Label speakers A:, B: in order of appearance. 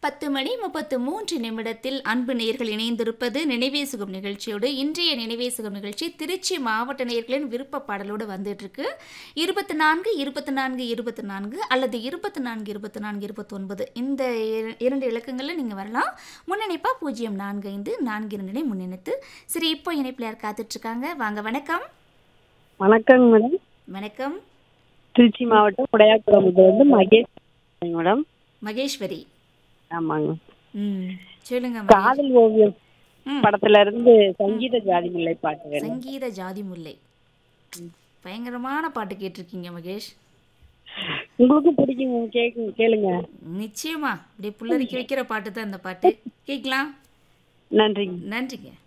A: பத்து மணி முப்பத்து மூன்று நிமிடத்தில் அன்பு நேயர்கள் இணைந்திருப்பது நினைவே சுகம் நிகழ்ச்சியோடு இன்றைய நினைவே சுகம் நிகழ்ச்சி திருச்சி மாவட்ட நேயர்களின் விருப்ப பாடலோடு வந்துட்டு இருக்கு இருபத்தி நான்கு இருபத்தி நான்கு இருபத்தி நான்கு அல்லது இருபத்தி நான்கு இருபத்தி நான்கு இருபத்தொன்பது இந்த இர- இரண்டு இலக்கங்களில் நீங்கள் வரலாம் முன்னிணைப்பா பூஜ்ஜியம் நான்கு ஐந்து நான்கு இரண்டினை முன்னிணைத்து சரி இப்போ இணைப்பில் யார் காத்துட்டு இருக்காங்க வாங்க வணக்கம்
B: வணக்கங்க மேடம்
A: வணக்கம்
B: திருச்சி மாவட்டம் உடையாக்குளம்புல இருந்து மகேஷ் மேடம்
A: மகேஸ்வரி
B: ஆமாங்க
A: ம் சொல்லுங்க மகேஷ்.
B: காதல் ஓவியம்
A: ம்.
B: படத்துல இருந்து சங்கீத ஜாதி முல்லை பாட்டு வேணும்
A: சங்கீத ஜாதி முல்லை பயங்கரமான பாட்டு கேட்டிருக்கீங்க மகேஷ்
B: உங்களுக்கு பிடிக்குங்க கேக்கு கேளுங்க
A: நிச்சயமா அப்படியே புல்லரிக்க வைக்கிற பாட்டு தான் இந்த பாட்டு கேட்கலாம்
B: நன்றிங்க
A: நன்றிங்க